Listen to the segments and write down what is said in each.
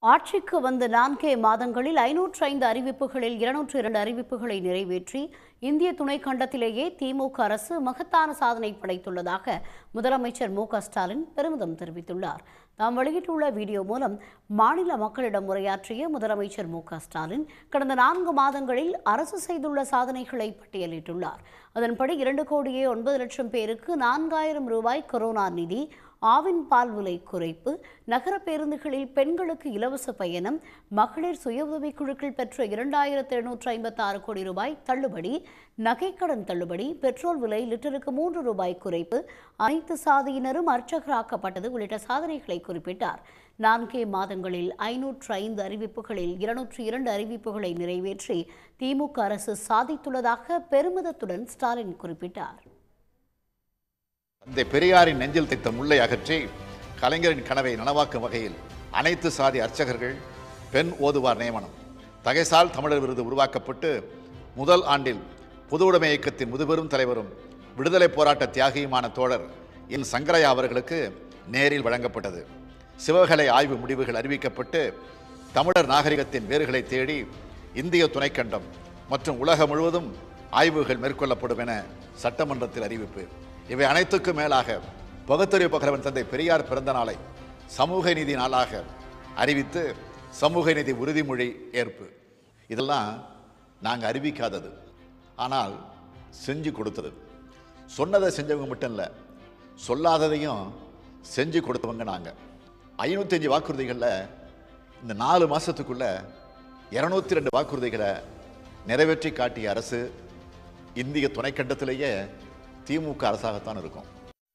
ஆட்சிக்கு வந்த நான்கே மாதங்களில் ஐநூற்று ஐந்து அறிவிப்புகளில் இருநூற்று இரண்டு அறிவிப்புகளை நிறைவேற்றி இந்திய துணை கண்டத்திலேயே திமுக அரசு மகத்தான சாதனை படைத்துள்ளதாக முதலமைச்சர் மு க ஸ்டாலின் பெருமிதம் தெரிவித்துள்ளார் தாம் வெளியிட்டுள்ள வீடியோ மூலம் மாநில மக்களிடம் உரையாற்றிய முதலமைச்சர் மு க ஸ்டாலின் கடந்த நான்கு மாதங்களில் அரசு செய்துள்ள சாதனைகளை பட்டியலிட்டுள்ளார் அதன்படி இரண்டு கோடியே ஒன்பது லட்சம் பேருக்கு நான்காயிரம் ரூபாய் கொரோனா நிதி ஆவின் பால் விலை குறைப்பு நகர பேருந்துகளில் பெண்களுக்கு இலவச பயணம் மகளிர் சுய உதவிக் குழுக்கள் பெற்ற இரண்டாயிரத்து எழுநூற்று ஐம்பத்தி ஆறு கோடி ரூபாய் தள்ளுபடி நகைக்கடன் தள்ளுபடி பெட்ரோல் விலை லிட்டருக்கு மூன்று ரூபாய் குறைப்பு அனைத்து சாதியினரும் அர்ச்சகராக்கப்பட்டது உள்ளிட்ட சாதனைகளை குறிப்பிட்டார் நான்கே மாதங்களில் ஐநூற்று ஐந்து அறிவிப்புகளில் இருநூற்று இரண்டு அறிவிப்புகளை நிறைவேற்றி திமுக அரசு சாதித்துள்ளதாக பெருமிதத்துடன் ஸ்டாலின் குறிப்பிட்டார் தந்தை பெரியாரின் நெஞ்சில் தைத்த முல்லை அகற்றி கலைஞரின் கனவை நனவாக்கும் வகையில் அனைத்து சாதி அர்ச்சகர்கள் பெண் ஓதுவார் நியமனம் தகைசால் தமிழர் விருது உருவாக்கப்பட்டு முதல் ஆண்டில் பொதுவுடைமை இயக்கத்தின் முதுபெரும் தலைவரும் விடுதலை போராட்ட தியாகியுமான தோழர் என் சங்கரையா அவர்களுக்கு நேரில் வழங்கப்பட்டது சிவகலை ஆய்வு முடிவுகள் அறிவிக்கப்பட்டு தமிழர் நாகரிகத்தின் வேர்களை தேடி இந்திய துணைக்கண்டம் மற்றும் உலகம் முழுவதும் ஆய்வுகள் மேற்கொள்ளப்படும் என சட்டமன்றத்தில் அறிவிப்பு இவை அனைத்துக்கும் மேலாக பகுத்தறிவு பகலவன் தந்தை பெரியார் பிறந்த நாளை சமூக நீதி நாளாக அறிவித்து சமூக நீதி உறுதிமொழி ஏற்பு இதெல்லாம் நாங்கள் அறிவிக்காதது ஆனால் செஞ்சு கொடுத்தது சொன்னதை செஞ்சவங்க மட்டும் இல்லை சொல்லாததையும் செஞ்சு கொடுத்தவங்க நாங்கள் ஐநூற்றஞ்சு வாக்குறுதிகளில் இந்த நாலு மாதத்துக்குள்ள இரநூத்தி ரெண்டு வாக்குறுதிகளை நிறைவேற்றி காட்டிய அரசு இந்திய துணைக்கண்டத்திலேயே திமுக அரசாகத்தான் இருக்கும்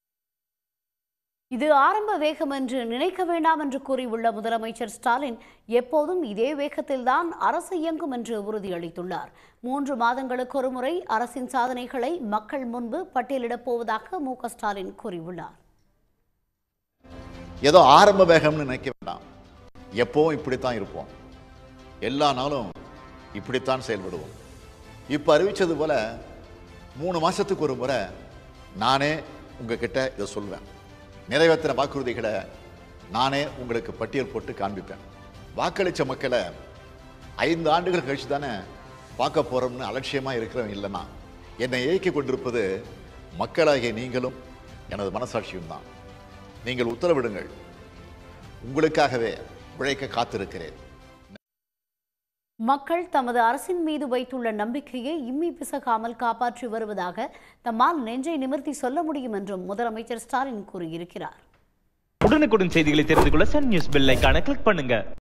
இது ஆரம்ப வேகம் என்று நினைக்க வேண்டாம் என்று கூறியுள்ள முதலமைச்சர் ஸ்டாலின் எப்போதும் இதே வேகத்தில்தான் அரசு இயங்கும் என்று உறுதியளித்துள்ளார் மூன்று மாதங்களுக்கு ஒருமுறை அரசின் சாதனைகளை மக்கள் முன்பு பட்டியலிடப் போவதாக மு க ஸ்டாலின் கூறியுள்ளார் ஏதோ ஆரம்ப வேகம்னு நினைக்க வேண்டாம் எப்பவும் இப்படித்தான் இருப்போம் எல்லா நாளும் இப்படித்தான் செயல்படுவோம் இப்போ அறிவிச்சது போல மூணு மாசத்துக்கு ஒரு முறை நானே உங்ககிட்ட இதை சொல்வேன் நிறைவேற்றின வாக்குறுதிகளை நானே உங்களுக்கு பட்டியல் போட்டு காண்பிப்பேன் வாக்களித்த மக்களை ஐந்து ஆண்டுகள் கழிச்சு தானே பார்க்க போறோம்னு அலட்சியமாக இருக்கிறவன் இல்லைன்னா என்னை இயக்கி கொண்டிருப்பது மக்களாகிய நீங்களும் எனது மனசாட்சியும் தான் நீங்கள் உத்தரவிடுங்கள் உங்களுக்காகவே உழைக்க காத்திருக்கிறேன் மக்கள் தமது அரசின் மீது வைத்துள்ள நம்பிக்கையை இம்மி பிசகாமல் காப்பாற்றி வருவதாக தம்மால் நெஞ்சை நிமிர்த்தி சொல்ல முடியும் என்றும் முதலமைச்சர் ஸ்டாலின் கூறியிருக்கிறார் உடனுக்குடன் செய்திகளை தெரிந்து கொள்ள சன் நியூஸ் பெல் ஐகானை கிளிக் பண்ணுங்க